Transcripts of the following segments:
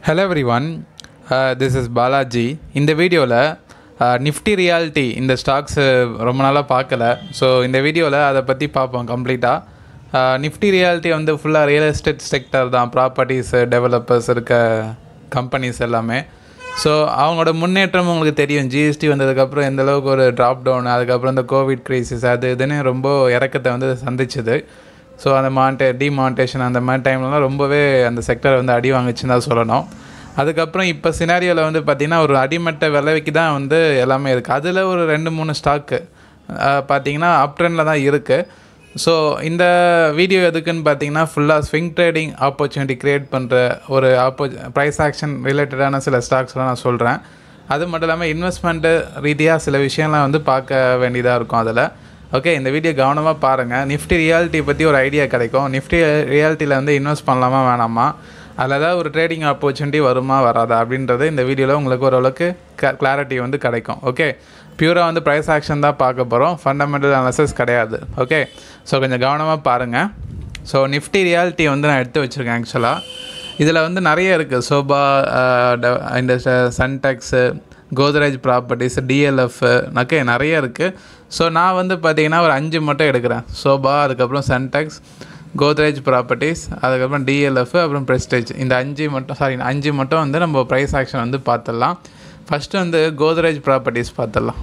hello everyone this is Balaji இந்த வீடியோவில் Nifty reality இந்த ஸ்டாக்ஸு ரொம்ப நாளாக பார்க்கல ஸோ இந்த வீடியோவில் அதை பற்றி பார்ப்போம் கம்ப்ளீட்டாக நிஃப்டி ரியாலிட்டி வந்து ஃபுல்லாக ரியல் எஸ்டேட் செக்டர் தான் ப்ராப்பர்ட்டிஸு டெவலப்பர்ஸ் இருக்க கம்பெனிஸ் எல்லாமே ஸோ அவங்களோட முன்னேற்றம் உங்களுக்கு தெரியும் ஜிஎஸ்டி வந்ததுக்கப்புறம் எந்த அளவுக்கு ஒரு ட்ராப் டவுன் அதுக்கப்புறம் இந்த கோவிட் க்ரைசிஸ் அது இதுன்னு ரொம்ப இறக்கத்தை வந்து சந்திச்சுது ஸோ அந்த மாண்டே டிமாண்டேஷன் அந்த மாதிரி டைம்லலாம் ரொம்பவே அந்த செக்டர் வந்து அடி வாங்குச்சுன்னு தான் சொல்லணும் அதுக்கப்புறம் இப்போ சினாரியோவில் வந்து பார்த்திங்கன்னா ஒரு அடிமட்ட விலைக்கு தான் வந்து எல்லாமே இருக்குது அதில் ஒரு ரெண்டு மூணு ஸ்டாக்கு பார்த்தீங்கன்னா அப் ட்ரெண்டில் தான் இருக்குது ஸோ இந்த வீடியோ எதுக்குன்னு பார்த்தீங்கன்னா ஃபுல்லாக ஸ்விங் ட்ரேடிங் ஆப்பர்ச்சுனிட்டி க்ரியேட் பண்ணுற ஒரு ஆப்போ ப்ரைஸ் ஆக்ஷன் ரிலேட்டடான சில ஸ்டாக்ஸ்லாம் நான் சொல்கிறேன் அது மட்டும் இல்லாமல் இன்வெஸ்ட்மெண்ட்டு ரீதியாக சில விஷயம்லாம் வந்து பார்க்க வேண்டியதாக இருக்கும் அதில் ஓகே இந்த வீடியோ கவனமாக பாருங்கள் நிஃப்டி ரியாலிட்டி பற்றி ஒரு ஐடியா கிடைக்கும் நிஃப்டி ரியாலிட்டியில் வந்து இன்வெஸ்ட் பண்ணலாமா வேணாமா அதில் ஏதாவது ஒரு ட்ரேடிங் ஆப்பர்ச்சுனிட்டி வருமா வராதா அப்படின்றது இந்த வீடியோவில் உங்களுக்கு ஓரளவுக்கு கிளாரிட்டி வந்து கிடைக்கும் ஓகே பியூராக வந்து ப்ரைஸ் ஆக்ஷன் தான் பார்க்க போகிறோம் ஃபண்டமெண்டல் அனாலிசிஸ் கிடையாது ஓகே ஸோ கொஞ்சம் கவனமாக பாருங்கள் ஸோ நிஃப்டி ரியாலிட்டி வந்து நான் எடுத்து வச்சுருக்கேன் ஆக்சுவலாக இதில் வந்து நிறைய இருக்குது சோபா இந்த Sunteck Godrej properties DLF okay நிறைய இருக்குது ஸோ நான் வந்து பார்த்தீங்கன்னா ஒரு அஞ்சு மட்டும் எடுக்கிறேன் சோபா அதுக்கப்புறம் சன்டெக்ஸ் கோத்ரேஜ் ப்ராப்பர்ட்டிஸ் அதுக்கப்புறம் டிஎல்எஃப் அப்புறம் ப்ரெஸ்டேஜ் இந்த அஞ்சு மட்டும் சாரி அஞ்சு மட்டும் வந்து நம்ம ப்ரைஸ் ஆக்ஷன் வந்து பார்த்துடலாம் ஃபஸ்ட்டு வந்து கோத்ரேஜ் ப்ராப்பர்ட்டிஸ் பார்த்துடலாம்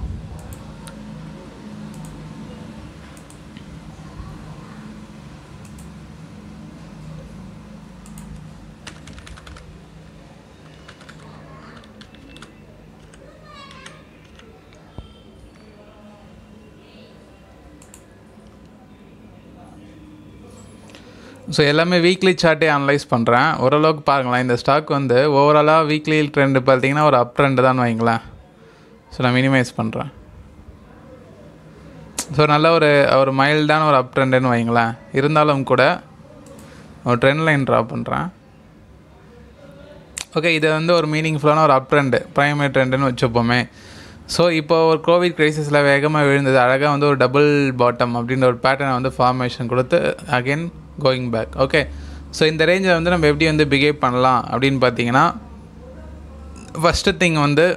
ஸோ எல்லாமே வீக்லி சார்ட்டே அனலைஸ் பண்ணுறேன் ஓரளவுக்கு பாருங்களேன் இந்த ஸ்டாக் வந்து ஓவராலாக வீக்லி ட்ரெண்டு பார்த்தீங்கன்னா ஒரு அப் ட்ரெண்டு தான் வைங்களேன் ஸோ நான் மினிமைஸ் பண்ணுறேன் ஸோ நல்ல ஒரு ஒரு மைல்டான ஒரு அப் ட்ரெண்டுன்னு வைங்களேன் இருந்தாலும் கூட ஒரு ட்ரெண்ட் லைன் ட்ரா பண்ணுறேன் ஓகே இது வந்து ஒரு மீனிங்ஃபுல்லான ஒரு அப் ட்ரெண்டு ப்ரைமரி ட்ரெண்டுன்னு வச்சுப்போமே ஸோ இப்போ ஒரு கோவிட் க்ரைசிஸில் வேகமாக விழுந்தது அழகாக வந்து ஒரு டபுள் பாட்டம் அப்படின்ற ஒரு பேட்டர்னை வந்து ஃபார்மேஷன் கொடுத்து again going back okay so இந்த ரேஞ்சில் வந்து நம்ம எப்படி வந்து பிஹேவ் பண்ணலாம் அப்படின்னு பார்த்தீங்கன்னா ஃபஸ்ட்டு திங் வந்து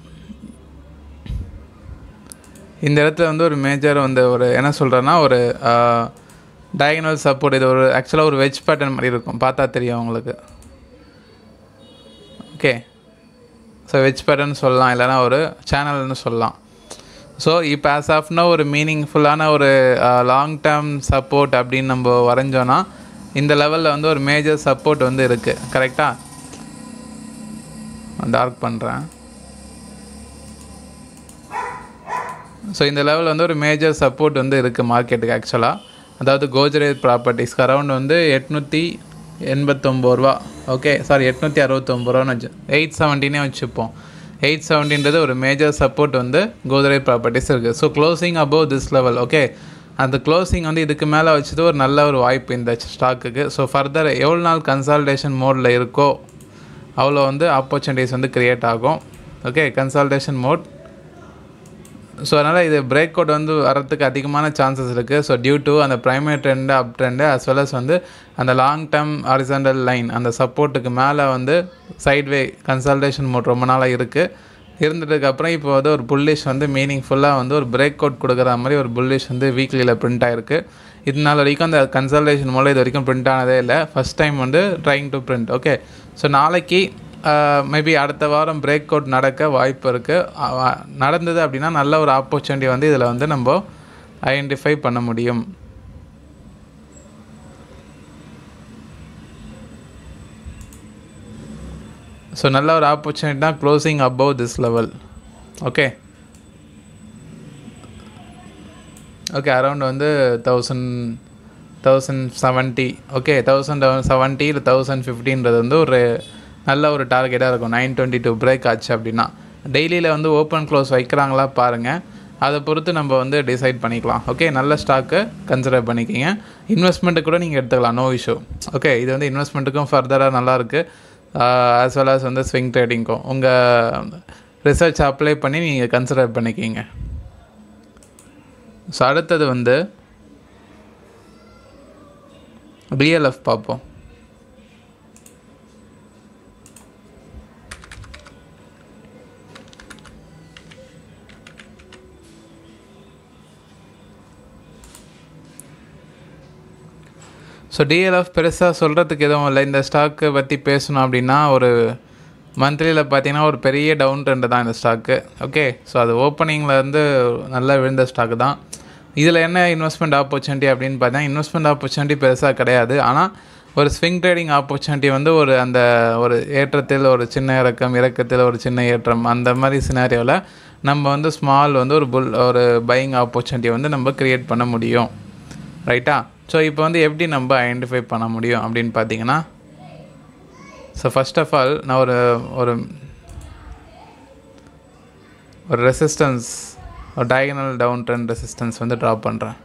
இந்த இடத்துல வந்து ஒரு மேஜர் வந்து ஒரு என்ன சொல்கிறேன்னா ஒரு டயகனல் சப்போர்ட் இது ஒரு ஆக்சுவலாக ஒரு வெஜ் பேட்டர்ன் மாதிரி இருக்கும் பார்த்தா தெரியும் உங்களுக்கு ஓகே ஸோ வெஜ் பேட்டர்ன் சொல்லலாம் இல்லைனா ஒரு சேனல்னு சொல்லலாம் ஸோ இப்போ ஆஸ் ஆஃப்னா ஒரு மீனிங்ஃபுல்லான ஒரு லாங் டேர்ம் சப்போர்ட் அப்படின்னு நம்ம வரைஞ்சோன்னா இந்த லெவலில் வந்து ஒரு மேஜர் சப்போர்ட் வந்து இருக்குது கரெக்டாக டார்க் பண்ணுறேன் ஸோ இந்த லெவலில் வந்து ஒரு மேஜர் சப்போர்ட் வந்து இருக்குது மார்க்கெட்டுக்கு ஆக்சுவலாக அதாவது கோஜரேஜ் ப்ராப்பர்ட்டிஸ்க்கு அரௌண்ட் வந்து எட்நூற்றி எண்பத்தொம்பது ரூபா ஓகே சாரி எட்நூற்றி அறுபத்தொம்பது ரூபான்னு வச்சு எயிட் செவன்ட்டினே வச்சுப்போம் எயிட் செவன்ட்டின்றது ஒரு மேஜர் சப்போர்ட் வந்து கோத்ரேஜ் ப்ராப்பர்ட்டிஸ் இருக்குது so closing above this level okay அந்த க்ளோசிங் வந்து இதுக்கு மேலே வச்சது ஒரு நல்ல ஒரு வாய்ப்பு இந்த ஸ்டாக்குக்கு ஸோ ஃபர்தர் எவ்வளோ நாள் கன்சால்டேஷன் மோடில் இருக்கோ அவ்வளோ வந்து ஆப்பர்ச்சுனிட்டிஸ் வந்து க்ரியேட் ஆகும் ஓகே கன்சால்டேஷன் மோட் ஸோ அதனால் இது பிரேக் அவுட் வந்து வரத்துக்கு அதிகமான சான்சஸ் இருக்குது ஸோ டியூ டு அந்த primary trend up trend as well as வந்து அந்த லாங் டேர்ம் ஹாரிசண்டல் லைன் அந்த சப்போர்ட்டுக்கு மேலே வந்து சைட்வே கன்சல்டேஷன் மோட் ரொம்ப நாளாக இருக்குது இருந்ததுக்கப்புறம் இப்போ வந்து ஒரு புல்லிஷ் வந்து மீனிங்ஃபுல்லாக வந்து ஒரு பிரேக் அவுட் கொடுக்குற மாதிரி ஒரு புல்லிஷ் வந்து வீக்லியில் பிரிண்ட் ஆகிருக்கு இது நாள் வரைக்கும் அந்த கன்சல்டேஷன் மூலம் இது வரைக்கும் பிரிண்ட் ஆனதே இல்லை ஃபஸ்ட் டைம் வந்து trying to print okay so நாளைக்கு மேபி அடுத்த வாரம் பிரேக் அவுட் நடக்க வாய்ப்பு இருக்குது நடந்தது அப்படின்னா நல்ல ஒரு ஆப்பர்ச்சுனிட்டி வந்து இதில் வந்து நம்ம ஐடென்டிஃபை பண்ண முடியும் ஸோ நல்ல ஒரு ஆப்பர்ச்சுனிட்டி தான் closing above this level okay okay around வந்து thousand thousand seventy okay thousand seventy இல்லை தௌசண்ட் ஃபிஃப்டின்றது வந்து ஒரு நல்ல ஒரு டார்கெட்டாக இருக்கும் நைன் டுவெண்ட்டி டூ பிரேக் ஆச்சு அப்படின்னா டெய்லியில் வந்து ஓப்பன் க்ளோஸ் வைக்கிறாங்களா பாருங்கள் அதை பொறுத்து நம்ம வந்து டிசைட் பண்ணிக்கலாம் ஓகே நல்ல ஸ்டாக்கு கன்சிடர் பண்ணிக்கிங்க இன்வெஸ்ட்மெண்ட்டு கூட நீங்கள் எடுத்துக்கலாம் நோ இஷ்யூ ஓகே இது வந்து இன்வெஸ்ட்மெண்ட்டுக்கும் ஃபர்தராக நல்லாயிருக்கு ஆஸ் வெல் ஆஸ் வந்து ஸ்விங் ட்ரேடிங்க்கும் உங்கள் ரிசர்ச் அப்ளை பண்ணி நீங்கள் கன்சிடர் பண்ணிக்கிங்க ஸோ அடுத்தது வந்து டிஎல்எஃப் பார்ப்போம் ஸோ டிஎல்எஃப் பெருசாக சொல்கிறதுக்கு எதுவும் இல்லை இந்த ஸ்டாக்கை பற்றி பேசணும் அப்படின்னா ஒரு மந்த்லியில் பார்த்தீங்கன்னா ஒரு பெரிய டவுன் ட்ரெண்டு தான் இந்த ஸ்டாக்கு ஓகே ஸோ அது ஓப்பனிங்கில் வந்து நல்லா விழுந்த ஸ்டாக்கு தான் இதில் என்ன இன்வெஸ்ட்மெண்ட் ஆப்பர்ச்சுனிட்டி அப்படின்னு பார்த்தா இன்வெஸ்ட்மெண்ட் ஆப்பர்ச்சுனிட்டி பெருசாக கிடையாது ஆனால் ஒரு ஸ்விங் ட்ரேடிங் ஆப்பர்ச்சுனிட்டி வந்து ஒரு அந்த ஒரு ஏற்றத்தில் ஒரு சின்ன இறக்கம் இறக்கத்தில் ஒரு சின்ன ஏற்றம் அந்த மாதிரி சினாரியோவில் நம்ம வந்து ஸ்மால் வந்து ஒரு புல் ஒரு பையிங் ஆப்பர்ச்சுனிட்டி வந்து நம்ம க்ரியேட் பண்ண முடியும் ரைட்டா ஸோ இப்போ வந்து எப்படி நம்ம ஐடென்டிஃபை பண்ண முடியும் அப்படின்னு பார்த்தீங்கன்னா ஸோ ஃபஸ்ட் ஆஃப் ஆல் நான் ஒரு ஒரு ஒரு ரெசிஸ்டன்ஸ் ஒரு டயகனல் டவுன் ட்ரெண்ட் ரெசிஸ்டன்ஸ் வந்து ட்ரா பண்ணுறேன்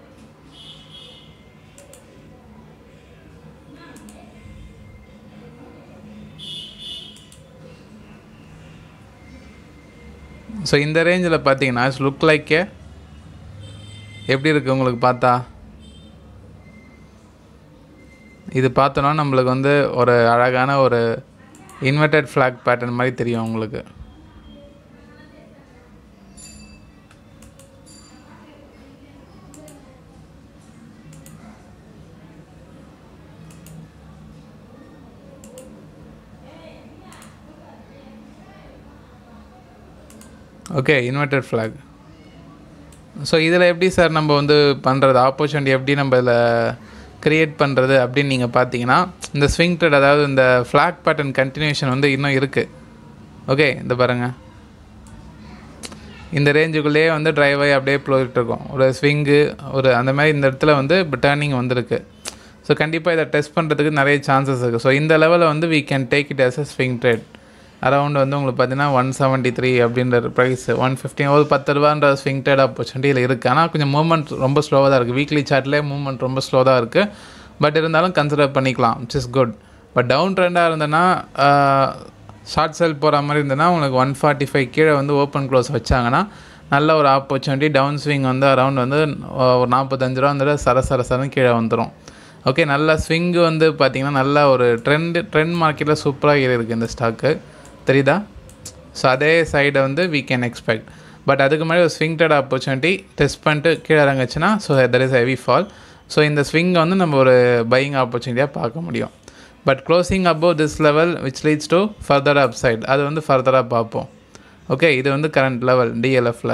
ஸோ இந்த ரேஞ்சில் பார்த்தீங்கன்னா லுக் லைக் எப்படி இருக்குது உங்களுக்கு பார்த்தா இது பார்த்தோன்னா நம்மளுக்கு வந்து ஒரு அழகான ஒரு இன்வெர்டட் ஃப்ளாக் பேட்டர்ன் மாதிரி தெரியும் உங்களுக்கு ஓகே இன்வெர்டட் ஃப்ளாக் ஸோ இதில் எப்படி சார் நம்ம வந்து பண்ணுறது ஆப்பர்ச்சுனிட்டி எப்படி நம்ம இதில் க்ரியேட் பண்ணுறது அப்படின்னு நீங்கள் பார்த்தீங்கன்னா இந்த ஸ்விங் ட்ரெட் அதாவது இந்த ஃப்ளாக் பேட்டர்ன் கண்டினியூஷன் வந்து இன்னும் இருக்குது ஓகே இந்த பாருங்கள் இந்த ரேஞ்சுக்குள்ளேயே வந்து ட்ரைவ் ஆகி அப்படியே போயிட்டு இருக்கும் ஒரு ஸ்விங்கு ஒரு அந்த மாதிரி இந்த இடத்துல வந்து இப்போ டேர்னிங் வந்திருக்கு ஸோ கண்டிப்பாக இதை டெஸ்ட் பண்ணுறதுக்கு நிறைய சான்சஸ் இருக்குது ஸோ இந்த லெவலில் வந்து we can take it as a swing trade around வந்து உங்களுக்கு பார்த்தீங்கன்னா ஒன் செவன்ட்டி த்ரீ அப்படின்ற ப்ரைஸ் ஒன் ஃபிஃப்டின் ஒரு பத்து ரூபான்ற ஸ்விங் ட்ரேட் ஆப்பர்ச்சுனிட்டி இதில் இருக்குது ஆனால் கொஞ்சம் மூவ்மெண்ட் ரொம்ப ஸ்லோவாக தான் இருக்குது வீக்லி சார்ட்லேயே மூவ்மெண்ட் ரொம்ப ஸ்லோ தான் இருக்குது பட் இருந்தாலும் கன்சிடர் பண்ணிக்கலாம் it's is good but down ட்ரெண்டாக இருந்ததுன்னா ஷார்ட் செல் போகிற மாதிரி இருந்ததுன்னா உங்களுக்கு ஒன் ஃபார்ட்டி ஃபைவ் கீழே வந்து ஓப்பன் க்ளோஸ் வச்சாங்கன்னா நல்ல ஒரு ஆப்பர்ச்சுனிட்டி டவுன் ஸ்விங் வந்து அரௌண்ட் வந்து ஒரு நாற்பத்தஞ்சு ரூபா வந்துட்டு சர சர சரன்னு கீழே வந்துடும் ஓகே நல்ல ஸ்விங்கு வந்து பார்த்திங்கன்னா நல்ல ஒரு ட்ரெண்ட் ட்ரெண்ட் மார்க்கெட்டில் சூப்பராக இருக்குது இந்த ஸ்டாக்கு தெரியுதா ஸோ அதே சைடை வந்து வீ கேன் எக்ஸ்பெக்ட் பட் அதுக்கு முன்னாடி ஒரு ஸ்விங் ட்ரேட் ஆப்பர்ச்சுனிட்டி டெஸ்ட் பண்ணிட்டு கீழே இறங்குச்சுன்னா so that is heavy fall so இந்த ஸ்விங்கை வந்து நம்ம ஒரு பையிங் ஆப்பர்ச்சுனிட்டியாக பார்க்க முடியும் but closing above this level which leads to further upside அது வந்து ஃபர்தராக பார்ப்போம் ஓகே இது வந்து கரண்ட் லெவல் டிஎல்எஃப்பில்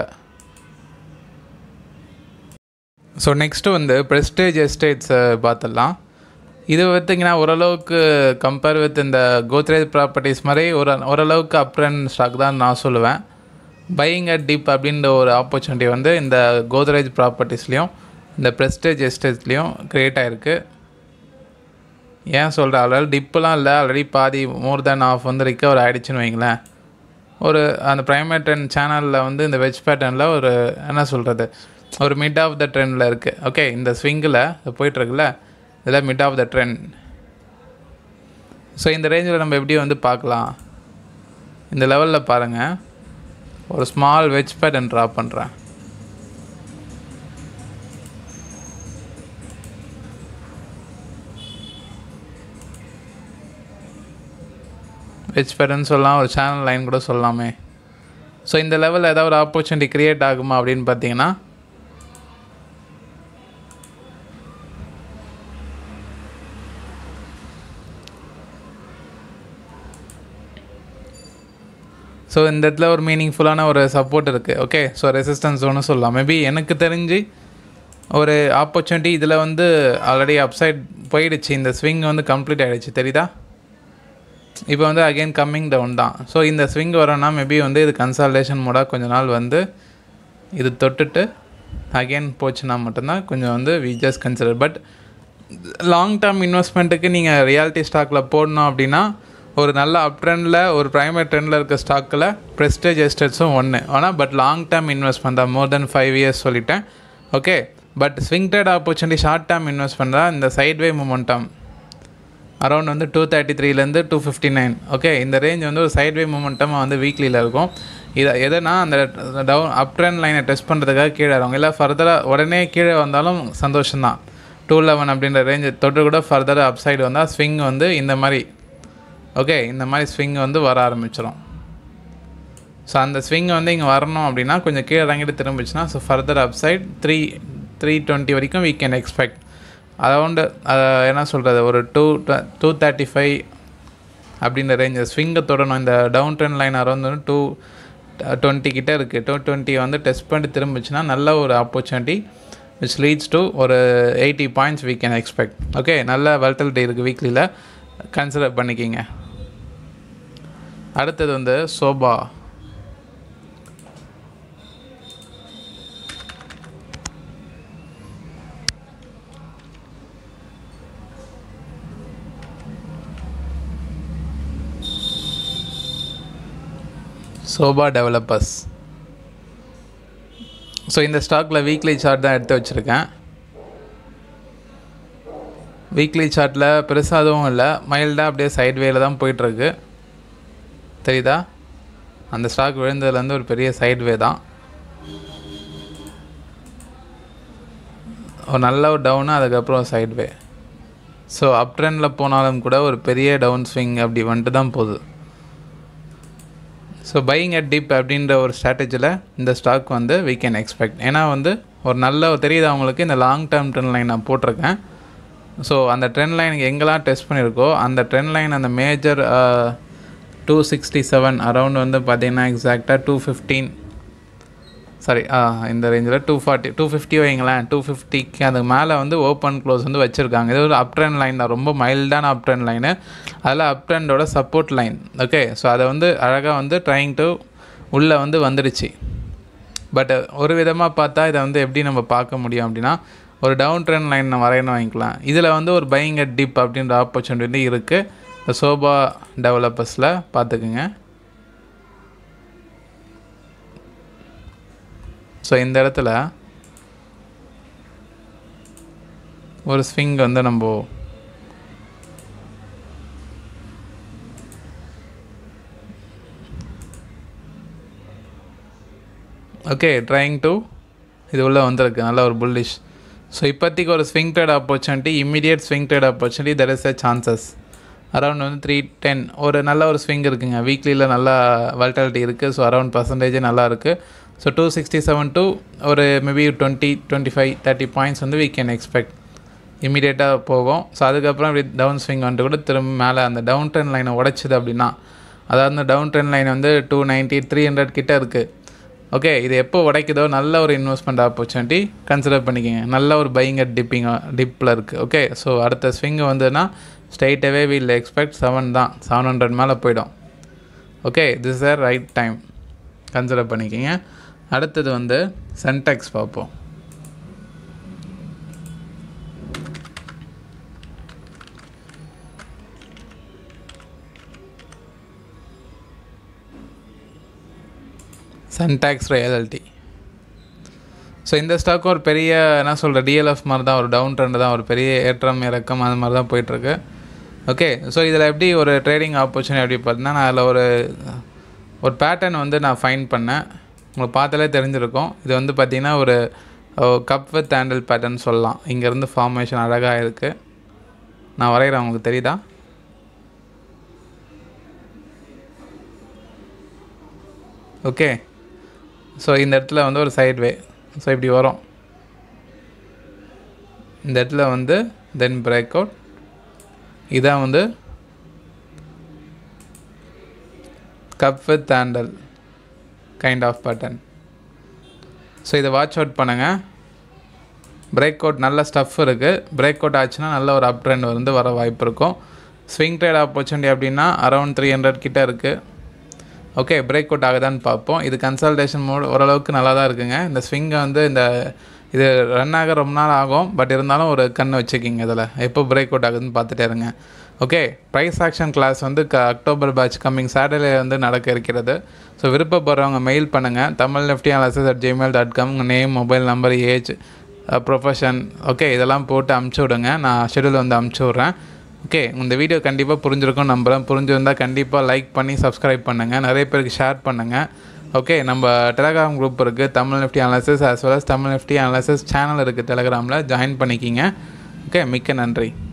ஸோ நெக்ஸ்ட்டு வந்து ப்ரெஸ்டேஜ் எஸ்டேட்ஸை பார்த்துடலாம் இது பார்த்திங்கன்னா ஓரளவுக்கு கம்பேர் வித் இந்த கோத்ரேஜ் ப்ராப்பர்ட்டிஸ் மாதிரி ஒரு ஓரளவுக்கு அப் அண்ட் ஸ்டாக் தான் நான் சொல்லுவேன் பையிங் அட் டிப் அப்படின்ற ஒரு ஆப்பர்ச்சுனிட்டி வந்து இந்த கோத்ரேஜ் ப்ராப்பர்ட்டிஸ்லேயும் இந்த ப்ரெஸ்டேஜ் எஸ்டேட்ஸ்லேயும் க்ரியேட் ஆகிருக்கு ஏன் சொல்கிறேன் ஆல்ரெடி டிப்புலாம் இல்லை ஆல்ரெடி பாதி மோர் தேன் ஆஃப் வந்து ரிக்கவர் ஆகிடுச்சின்னு வைங்களேன் ஒரு அந்த ப்ரைமேட் ட்ரெண்ட் சேனலில் வந்து இந்த வெஜ் பேட்டர்னில் ஒரு என்ன சொல்கிறது ஒரு மிட் ஆஃப் த ட்ரெண்டில் இருக்குது ஓகே இந்த ஸ்விங்கில் போயிட்டுருக்குல்ல இதில் mid of the trend so இந்த ரேஞ்சில் நம்ம எப்படி வந்து பார்க்கலாம் இந்த லெவலில் பாருங்கள் ஒரு ஸ்மால் வெஜ் பேட்டர்ன் ட்ரா பண்ணுறேன் வெஜ் பேட்டர்ன் சொல்லலாம் ஒரு சேனல் லைன் கூட சொல்லலாமே ஸோ இந்த லெவலில் ஏதாவது ஒரு ஆப்பர்ச்சுனிட்டி க்ரியேட் ஆகுமா அப்படின்னு பார்த்தீங்கன்னா ஸோ இந்த இடத்துல ஒரு மீனிங்ஃபுல்லான ஒரு சப்போர்ட் இருக்குது ஓகே ஸோ ரெசிஸ்டன்ஸ் ஒன்று சொல்லலாம் மேபி எனக்கு தெரிஞ்சு ஒரு ஆப்பர்ச்சுனிட்டி இதில் வந்து ஆல்ரெடி அப்சைட் போயிடுச்சு இந்த ஸ்விங் வந்து கம்ப்ளீட் ஆகிடுச்சு தெரியுதா இப்போ வந்து அகெயின் கம்மிங் டவுன் தான் ஸோ இந்த ஸ்விங் வரோன்னா மேபி வந்து இது கன்சால்டேஷன் மூடாக கொஞ்ச நாள் வந்து இது தொட்டுட்டு அகெயின் போச்சுன்னா மட்டும்தான் கொஞ்சம் வந்து we just consider but long term இன்வெஸ்ட்மெண்ட்டுக்கு நீங்கள் ரியாலிட்டி ஸ்டாக்கில் போடணும் அப்படின்னா ஒரு நல்ல அப் ட்ரெண்டில் ஒரு ப்ரைமரி ட்ரெண்டில் இருக்க ஸ்டாக்கில் ப்ரெஸ்டேஜ் எஸ்டேட்ஸும் ஒன்று ஆனால் பட் லாங் டேர்ம் இன்வெஸ்ட்மெண்ட் தான் மோர் தென் ஃபைவ் இயர்ஸ் சொல்லிட்டேன் okay but swing trade opportunity short term investment தான் இந்த சைட்வே மூமெண்டம் அரௌண்ட் வந்து டூ தேர்ட்டி த்ரீலேருந்து டூ ஃபிஃப்டி நைன் ஓகே இந்த ரேஞ்ச் வந்து ஒரு சைட்வே மூமெண்ட்டமாக வந்து வீக்லியில் இருக்கும் இதை எதுனா அந்த டவுன் அப் ட்ரெண்ட் லைனை டெஸ்ட் பண்ணுறதுக்காக கீழே இறங்கும் இல்லை ஃபர்தராக உடனே கீழே வந்தாலும் சந்தோஷம்தான் டூ லெவன் அப்படின்ற ரேஞ்சு தொட்டு கூட ஃபர்தராக அப் சைடு வந்தால் ஸ்விங் வந்து இந்த மாதிரி ஓகே இந்த மாதிரி ஸ்விங் வந்து வர ஆரம்பிச்சிடும் ஸோ அந்த ஸ்விங் வந்து இங்கே வரணும் அப்படின்னா கொஞ்சம் கீழே இறங்கிட்டு திரும்பிச்சுன்னா so further upside three three twenty வரைக்கும் வீ கேன் எக்ஸ்பெக்ட் அரௌண்டு என்ன சொல்கிறது ஒரு டூ டூ தேர்ட்டி ஃபைவ் அப்படின்ற ரேஞ்ச் ஸ்விங்கை தொடணும் இந்த டவுன் ட்ரெண்ட் லைன் அரௌண்ட் வந்து டூ டுவெண்ட்டி கிட்டே இருக்குது டூ டுவெண்ட்டி வந்து டெஸ்ட் பண்ணி திரும்பிச்சுன்னா நல்ல ஒரு ஆப்பர்ச்சுனிட்டி விச் லீட்ஸ் டு ஒரு eighty points we can expect okay நல்ல வெல்டலிட்டி இருக்குது வீக்லியில் கன்சிடர் பண்ணிக்கிங்க அடுத்தது வந்து சோபா சோபா டெவலப்பர்ஸ் ஸோ இந்த ஸ்டாக்கில் வீக்லி சார்ட் தான் எடுத்து வச்சுருக்கேன் வீக்லி சார்ட்டில் பெருசாக எதுவும் இல்லை மைல்டாக அப்படியே சைட்வேல தான் போயிட்டுருக்கு தெரியுதா அந்த ஸ்டாக் விழுந்ததுலேருந்து ஒரு பெரிய சைட்வே தான் ஒரு நல்ல ஒரு டவுனு அதுக்கப்புறம் சைட்வே ஸோ அப் ட்ரெண்டில் போனாலும் கூட ஒரு பெரிய டவுன் ஸ்விங் அப்படி வந்துட்டு தான் போகுது ஸோ பையிங் அட் டிப் அப்படின்ற ஒரு ஸ்ட்ராட்டஜியில் இந்த ஸ்டாக் வந்து வீ கேன் எக்ஸ்பெக்ட் ஏன்னா வந்து ஒரு நல்ல தெரியுது அவங்களுக்கு இந்த லாங் டேர்ம் ட்ரெண்ட் லைன் நான் போட்டிருக்கேன் ஸோ அந்த ட்ரெண்ட் லைன் எங்கெல்லாம் டெஸ்ட் பண்ணியிருக்கோ அந்த ட்ரெண்ட் லைன் அந்த major two sixty seven around வந்து பார்த்தீங்கன்னா எக்ஸாக்டாக டூ ஃபிஃப்டீன் சாரி இந்த ரேஞ்சில் டூ ஃபார்ட்டி டூ ஃபிஃப்டி வைங்களேன் டூ ஃபிஃப்டிக்கு அதுக்கு மேலே வந்து ஓப்பன் க்ளோஸ் வந்து வச்சுருக்காங்க இது ஒரு அப் ட்ரெண்ட் லைன் தான் ரொம்ப மைல்டான அப் ட்ரெண்ட் லைனு அதில் அப் ட்ரெண்டோட சப்போர்ட் லைன் ஓகே ஸோ அதை வந்து அழகாக வந்து ட்ரைங் டு உள்ளே வந்து வந்துடுச்சு பட் ஒரு விதமாக பார்த்தா இதை வந்து எப்படி நம்ம பார்க்க முடியும் அப்படின்னா ஒரு டவுன் ட்ரெண்ட் லைன் வரையணும் வாங்கிக்கலாம் இதில் வந்து ஒரு பையிங் அட் டிப் அப்படின்ற ஆப்பர்ச்சுனிட்டி இருக்குது இந்த சோபா டெவலப்பர்ஸில் பார்த்துக்குங்க ஸோ இந்த இடத்துல ஒரு ஸ்விங் வந்து நம்ம ஓகே ட்ரைங் டு இது உள்ளே வந்திருக்கு நல்ல ஒரு புல்லிஷ் ஸோ இப்போதைக்கு ஒரு swing trade opportunity immediate swing trade opportunity there is a chances around வந்து த்ரீ டென் ஒரு நல்ல ஒரு ஸ்விங் இருக்குங்க வீக்லியில் நல்லா வல்டாலிட்டி இருக்குது ஸோ அரௌண்ட் பர்சன்டேஜே நல்லா இருக்குது so two sixty seven two ஒரு maybe twenty twenty five thirty points வந்து வீ கேன் எக்ஸ்பெக்ட் இமீடியட்டாக போகும் ஸோ அதுக்கப்புறம் இப்படி டவுன் ஸ்விங் வந்துட்டு கூட திரும்ப மேலே அந்த டவுன் ட்ரெண்ட் லைனை உடைச்சிது அப்படின்னா அதாவது அந்த டவுன் ட்ரெண்ட் லைன் வந்து டூ நைன்ட்டி த்ரீ ஹண்ட்ரட் கிட்டே இருக்குது ஓகே இது எப்போ உடைக்குதோ நல்ல ஒரு இன்வெஸ்ட்மெண்ட் ஆப்பர்ச்சுனிட்டி கன்சிடர் பண்ணிக்கோங்க நல்ல ஒரு பையிங் அட் டிப்பிங் டிப்பில் இருக்குது ஓகே ஸோ அடுத்த ஸ்விங் வந்துன்னா ஸ்ட்ரைட்டாகவே வீல் எக்ஸ்பெக்ட் செவன் தான் செவன் ஹண்ட்ரட் மேலே போயிடும் okay this are right time consider பண்ணிக்கோங்க அடுத்தது வந்து சென்டெக்ஸ் பார்ப்போம் சென்டாக்ஸ் ரியாலிட்டி ஸோ இந்த ஸ்டாக்கும் ஒரு பெரிய என்ன சொல்கிற டிஎல்எஃப் மாதிரி தான் ஒரு டவுன் ட்ரெண்ட் தான் ஒரு பெரிய ஏற்றம் இறக்கம் அந்த மாதிரி தான் போயிட்டுருக்கு ஓகே ஸோ இதில் எப்படி ஒரு ட்ரேடிங் ஆப்பர்ச்சுனிட்டி எப்படி பார்த்தீங்கன்னா நான் அதில் ஒரு ஒரு பேட்டர்ன் வந்து நான் ஃபைன் பண்ணேன் உங்களுக்கு பார்த்தாலே தெரிஞ்சிருக்கும் இது வந்து பார்த்திங்கன்னா ஒரு கப் வித் ஹேண்டில் பேட்டர்ன் சொல்லலாம் இங்கேருந்து ஃபார்மேஷன் அழகாக இருக்குது நான் வரைகிறேன் உங்களுக்கு தெரியுதா ஓகே ஸோ இந்த இடத்துல வந்து ஒரு சைட் வே ஸோ இப்படி வரும் இந்த இடத்துல வந்து தென் பிரேக் அவுட் இதான் வந்து cup with handle kind of pattern so இதை வாட்ச் அவுட் பண்ணுங்கள் பிரேக் அவுட் நல்ல ஸ்டஃப் இருக்குது பிரேக் அவுட் ஆச்சுன்னா நல்ல ஒரு அப் ட்ரெண்ட் வந்து வர வாய்ப்பு இருக்கும் ஸ்விங் ட்ரேட் ஆப்பர்ச்சுனிட்டி அப்படின்னா அரௌண்ட் த்ரீ ஹண்ட்ரட் கிட்டே இருக்குது ஓகே பிரேக் அவுட் ஆகுதான்னு பார்ப்போம் இது கன்சல்டேஷன் மோட் ஓரளவுக்கு நல்லா தான் இருக்குங்க இந்த ஸ்விங்கை வந்து இந்த இது ரன் ஆக ரொம்ப நாள் ஆகும் பட் இருந்தாலும் ஒரு கண் வச்சுக்கிங்க இதில் எப்போ பிரேக் அவுட் ஆகுதுன்னு பார்த்துட்டே இருங்க ஓகே ப்ரைஸ் ஆக்ஷன் கிளாஸ் வந்து க அக்டோபர் பேட்ச் கம்மிங் சாட்டர்டே வந்து நடக்க இருக்கிறது ஸோ விருப்பப்படுறவங்க மெயில் பண்ணுங்கள் Tamil Nifty analysis at Gmail dot com உங்கள் name mobile number age profession okay இதெல்லாம் போட்டு அமுச்சு விடுங்க நான் ஷெடியூல் வந்து அமுச்சு விட்றேன் ஓகே இந்த வீடியோ கண்டிப்பாக புரிஞ்சிருக்கும் நம்புகிறேன் புரிஞ்சிருந்தால் கண்டிப்பாக லைக் பண்ணி சப்ஸ்கிரைப் பண்ணுங்கள் நிறைய பேருக்கு ஷேர் பண்ணுங்கள் ஓகே நம்ம டெலகிராம் குரூப் இருக்குது Tamil Nifty analysis as well as Tamil Nifty analysis channel இருக்குது டெலகிராமில் ஜாயின் பண்ணிக்கிங்க ஓகே மிக்க நன்றி